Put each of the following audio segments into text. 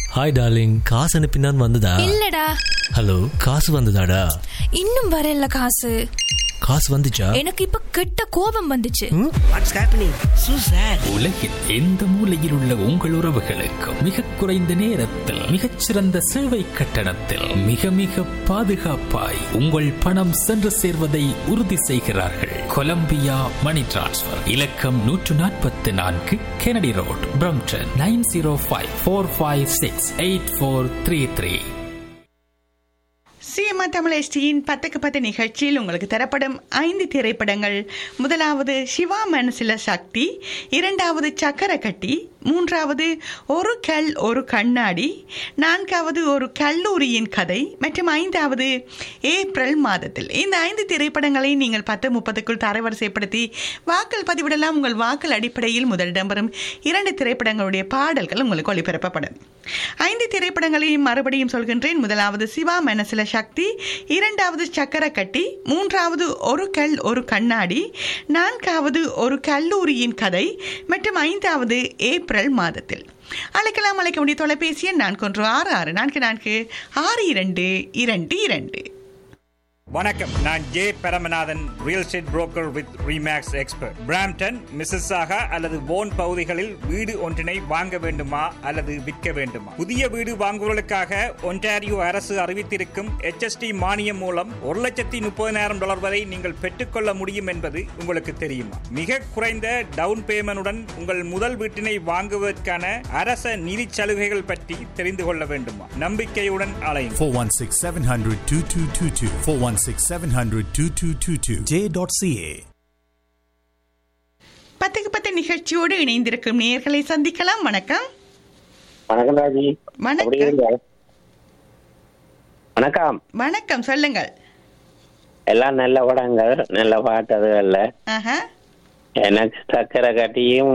Hi darling காசு அனுப்பினான் வந்ததா இல்லடா ஹலோ காசு வந்ததாடா இன்னும் வரல காசு காசு வந்துச்சா எனக்கு இப்ப கெட்ட கோபம் வந்துச்சு வாட்ஸ் ஹேப்பனிங் சூ சார் உலகில் எந்த மூலையில் உள்ள உங்கள் உறவுகளுக்கும் மிக குறைந்த நேரத்தில் மிகச்சிறந்த சேவை கட்டணத்தில் மிக மிக பாதுகாப்பாய் உங்கள் பணம் சென்று சேர்வதை உறுதி செய்கிறார்கள் கொலம்பியா மணி டிரான்ஸ்ஃபர் இலக்கம் நூற்று நாற்பத்தி நான்கு Kennedy road Brampton nine zero five four five six eight four three three CMR Tamil எஸ்டியின் பத்துக்கு பத்து நிகழ்ச்சியில் உங்களுக்கு தரப்படும் ஐந்து திரைப்படங்கள் முதலாவது சிவா மனசில சக்தி இரண்டாவது சக்கர கட்டி மூன்றாவது ஒரு கல் ஒரு கண்ணாடி நான்காவது ஒரு கல்லூரியின் கதை மற்றும் ஐந்தாவது ஏப்ரல் மாதத்தில் இந்த ஐந்து திரைப்படங்களை நீங்கள் பத்து முப்பதுக்குள் தரவரிசைப்படுத்தி வாக்கள் பதிவிடலாம் உங்கள் வாக்கள் அடிப்படையில் முதலிடம் பெறும் இரண்டு திரைப்படங்களுடைய பாடல்கள் உங்களுக்கு ஒளிபரப்பப்படும் ஐந்து திரைப்படங்களையும் மறுபடியும் சொல்கின்றேன் முதலாவது சிவா மனசில சக்தி இரண்டாவது சக்கர கட்டி மூன்றாவது ஒரு கல் ஒரு கண்ணாடி நான்காவது ஒரு கல்லூரியின் கதை மற்றும் ஐந்தாவது ஏப்ரல் மாதத்தில் அழைக்கலாம் அழைக்க வேண்டிய தொலைபேசி எண் நான்கு ஒன்று ஆறு ஆறு நான்கு நான்கு ஆறு இரண்டு இரண்டு இரண்டு வணக்கம் நான் J Paramanathan real estate broker with Remax expert Brampton Mississauga அல்லது போன் பகுதிகளில் வீடு ஒன்றினை வாங்க வேண்டுமா அல்லது விற்க வேண்டுமா புதிய வீடு வாங்குவதற்காக ஒன்டாரியோ அரசு அறிவித்திருக்கும் HST மானியம் மூலம் ஒரு லட்சத்தி முப்பதினாயிரம் டாலர் வரை நீங்கள் பெற்றுக்கொள்ள முடியும் என்பது உங்களுக்கு தெரியுமா மிக குறைந்த டவுன் பேமெண்டுடன் உங்கள் முதல் வீட்டினை வாங்குவதற்கான அரச நிதி சலுகைகள் பற்றி தெரிந்து கொள்ள வேண்டுமா நம்பிக்கையுடன் அலையுங்கள் 416 700 2222. 416 700 2222. J.ca. பத்துக்கு பத்து நிகழ்ச்சியோடு இணைந்திருக்கும் நேயர்களை சந்திக்கலாம் வணக்கம் வணக்கம் ராஜி வணக்கம். எப்படி இருக்கீங்க? வணக்கம் வணக்கம் சொல்லுங்கள் எல்லாம் நல்ல படங்கள் நல்ல பாட்டு அதுகள்ல ஆஹா எனக்கு சக்கரை கட்டியும்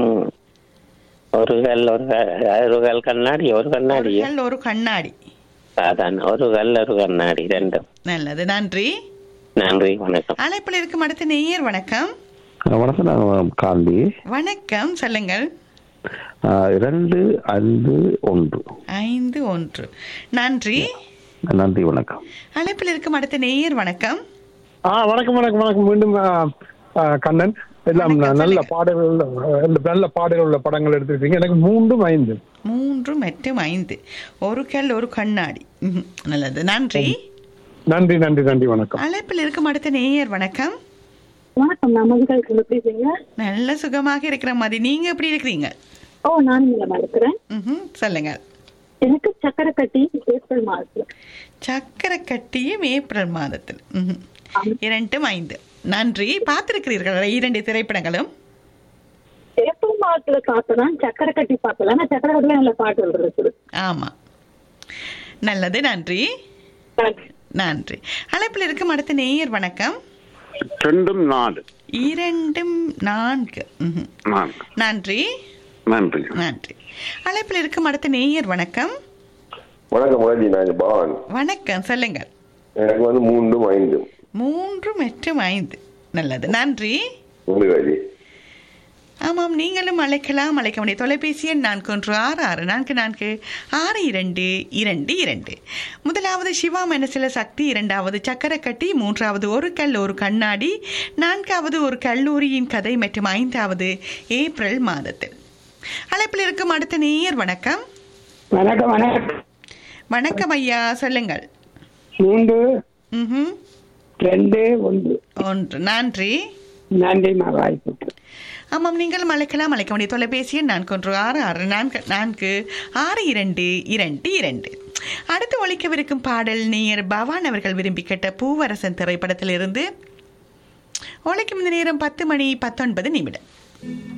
ஒரு கல் ஒரு க- ஒரு கல் கண்ணாடி ஒரு கண்ணாடி ஒரு கல், ஒரு கண்ணாடி அதான் ஒரு கல் ஒரு கண்ணாடி ரெண்டும் நல்லது நன்றி நன்றி வணக்கம் அழைப்பில் இருக்கும் அடுத்த நேயர் வணக்கம் வணக்கம் நான் காந்தி வணக்கம் சொல்லுங்கள் ஆஹ் இரண்டு ஐந்து ஒன்று ஐந்து ஒன்று நன்றி நன்றி வணக்கம் அழைப்பில் இருக்கும் அடுத்த நேயர் வணக்கம் ஆ வணக்கம் வணக்கம் வணக்கம் மீண்டும் ஆ, ஆ, கண்ணன் எல்லாம் வணக்கம், நல்ல சொல்லுங்க. பாடல்கள் நல்ல- நல்ல பாடல்கள் உள்ள படங்கள் எடுத்திருக்கீங்க எனக்கு மூன்றும் ஐந்து மூன்று மற்றும் ஐந்து ஒரு கல் ஒரு கண்ணாடி ம்ஹும். நல்லது நன்றி நன்றி நன்றி நன்றி வணக்கம் அழைப்பில் இருக்கும் அடுத்த நேயர் வணக்கம் வணக்கம் நான் மதுகள் எப்படி இருக்கீங்க நல்ல சுகமாக இருக்கிற மாதிரி நீங்க எப்படி இருக்கிறீங்க ஓ நானும் நிலமா இருக்கிறேன் ம்ஹும். சொல்லுங்க எனக்கு சக்கரை கட்டி ஏப்ரல் மாதத்துல சக்கரை கட்டியும் ஏப்ரல் மாதத்தில் ம்ஹும். இரண்டும் ஐந்து நன்றி பார்த்திருக்கிறீர்கள் இரண்டு திரைப்படங்களும் ஏப்ரல் மாதத்துல பார்த்தனா சக்கரை கட்டி பார்க்கல ஆனா சக்கரை கட்டில நல்ல பாட்டுகள் இருக்குது ஆமா நல்லது நன்றி நன்றி அழைப்பில் இருக்கும் அடுத்த நேயர் வணக்கம் ரெண்டும் நாடு இரண்டும் நான்கு ம்ஹும். நான்கு நன்றி நன்றி நன்றி அழைப்பில் இருக்கும் அடுத்த நேயர் வணக்கம் வணக்கம் ராஜி நான் பவன் வணக்கம் சொல்லுங்கள் எனக்கு வந்து மூன்றும் ஐந்து மூன்று மற்றும் ஐந்து நல்லது நன்றி மூணு ராஜி ஆமாம் நீங்களும் அழைக்கலாம் அழைக்க வேண்டிய தொலைபேசி எண் நான்கு ஒன்று ஆறு ஆறு நான்கு நான்கு ஆறு இரண்டு இரண்டு இரண்டு முதலாவது சிவா மனசில சக்தி இரண்டாவது சக்கரக்கட்டி மூன்றாவது ஒரு கல் ஒரு கண்ணாடி நான்காவது ஒரு கல்லூரியின் கதை மற்றும் ஐந்தாவது ஏப்ரல் மாதத்தில் அழைப்பில் இருக்கும் அடுத்த நேயர் வணக்கம் வணக்கம் வணக்கம் வணக்கம் ஐயா சொல்லுங்கள் மூன்று ம்ஹும். ரெண்டு ஒன்று ஒன்று நன்றி நன்றி வாய்ப்புக்கு ஆமாம் நீங்களும் அழைக்கலாம் அழைக்க வேண்டிய தொலைபேசி எண் நான்கு ஒன்று ஆறு ஆறு நான்கு நான்கு ஆறு இரண்டு இரண்டு இரண்டு அடுத்து ஒழிக்கவிருக்கும் பாடல் நேயர் பவான் அவர்கள் விரும்பி கேட்ட பூவரசன் திரைப்படத்திலிருந்து ஒழிக்கும் இந்த நேரம் பத்து மணி பத்தொன்பது நிமிடம்